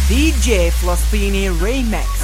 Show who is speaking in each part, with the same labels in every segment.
Speaker 1: دي جي فلسطيني ريمكس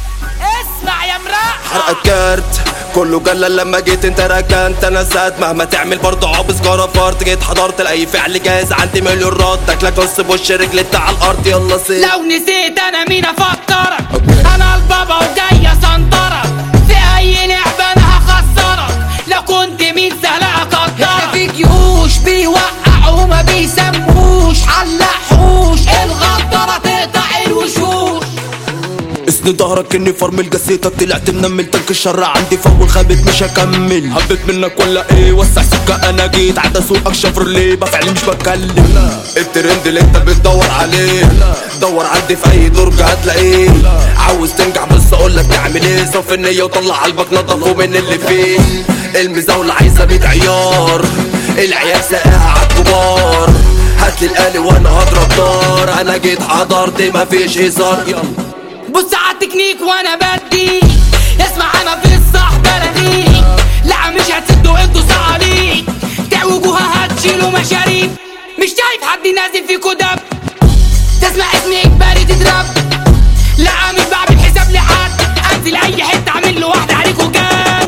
Speaker 1: اسمع يا مراح
Speaker 2: حرقة كارت كله جلل لما جيت انت ركنت انا سات مهما تعمل برضه عابس جرفرت جيت حضرت لاي فعل جاهز عندي مليون رد تاكلك نص بوش رجلي انت على الارض يلا سيب
Speaker 1: لو نسيت انا مين افكرك انا البابا وجاي اسنطرك في اي لعبة انا هخسرك لو كنت مين سهل اقدرك في جيوش بيوقعوا ما بيسموش علقحوش الغدارة تقطع الوشوش
Speaker 2: اسند ظهرك اني فرمل جسيتك طلعت منمل تنك الشر عندي فول خابت مش هكمل حبيت منك ولا ايه وسع سكة انا جيت عدى سوقك شفرليه بفعل مش بتكلم الترند اللي انت بتدور عليه دور عندي في اي درج هتلاقيه عاوز تنجح بس اقول لك تعمل ايه صف النية وطلع قلبك نضفه من اللي فيه المزاولة عايزة بيت عيار العيال ساقعة عالكبار هاتلي الآلي وانا هضرب نار انا جيت حضرت مفيش هزار يلا
Speaker 1: بص على التكنيك وانا بدي اسمع انا في الصح بلدي لا مش هتسدوا انتوا صعاليك تعوجوها هتشيلوا مشاريب مش شايف حد نازل فيكوا دب تسمع اسمي اجباري تضرب لا مش بعمل حساب لحد انزل اي حته اعمل له واحده عليكوا جام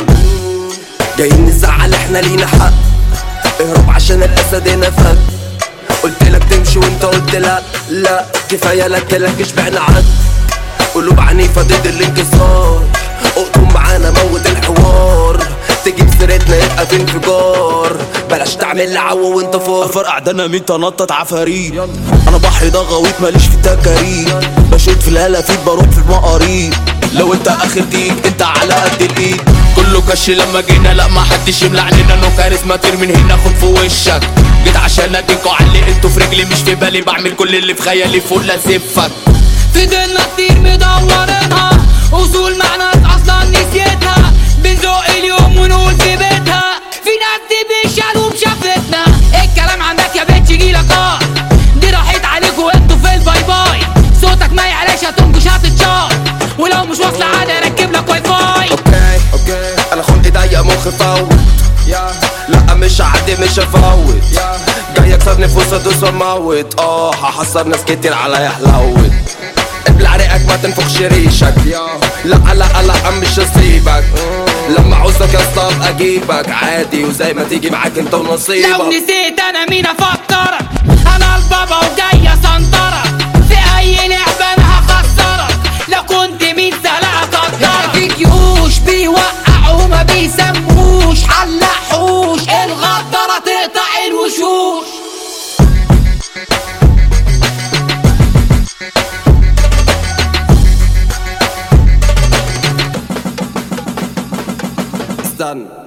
Speaker 2: جايين نزعل احنا لينا حق اهرب عشان الاسد هنا فك قلت لك تمشي وانت قلت لا لا كفايه لك لك اشبعنا عد قلوب عنيفه ضد الانكسار اقطم معانا موت الحوار تجيب سيرتنا يبقى في انفجار بلاش تعمل لعو وانت فار فرقع ده انا مين تنطط عفاريت انا بحر ده غويط ماليش في التكارير بشوت في الهلافيت بروح في المقاريط لو انت اخر ديك انت على قد الايد كله كش لما جينا لا ما حدش يملى علينا نو كاريزما طير من هنا خد في وشك جيت عشان اديكوا علقتوا في رجلي مش في بالي بعمل كل اللي في خيالي فوق لاسفك
Speaker 1: فضلنا كتير مدورينها اصول مع ناس اصلا نسيتها بنزق اليوم ونقول في بيتها في ناس دي بيشالوا بشفتنا الكلام عندك يا بيت يجيلك اه دي راحت عليكوا انتوا في الباي باي صوتك ما يعلاش هتنكش هتتشار ولو مش واصلة عادي اركب لك واي فاي
Speaker 2: اوكي اوكي انا خلقي ضيق مخي فوت لا مش هعدي مش هفوت جاي اكسر نفوس ادوس واموت اه هحصر ناس كتير عليا حلوت ابلع ريقك ما تنفخش ريشك لا لا لا مش هسيبك لما عوزك يا اسطى أبقى اجيبك عادي وزي ما تيجي معاك انت
Speaker 1: لو
Speaker 2: ونصيبك
Speaker 1: نسيت انا مين افكرك انا البابا وجاي اسنطرك في اي لعبة انا هخسرك لو كنت مين سهل اقدرك في جيوش بيوقعوا ما بيسموش علقحوش الغدارة تقطع الوشوش
Speaker 2: استنى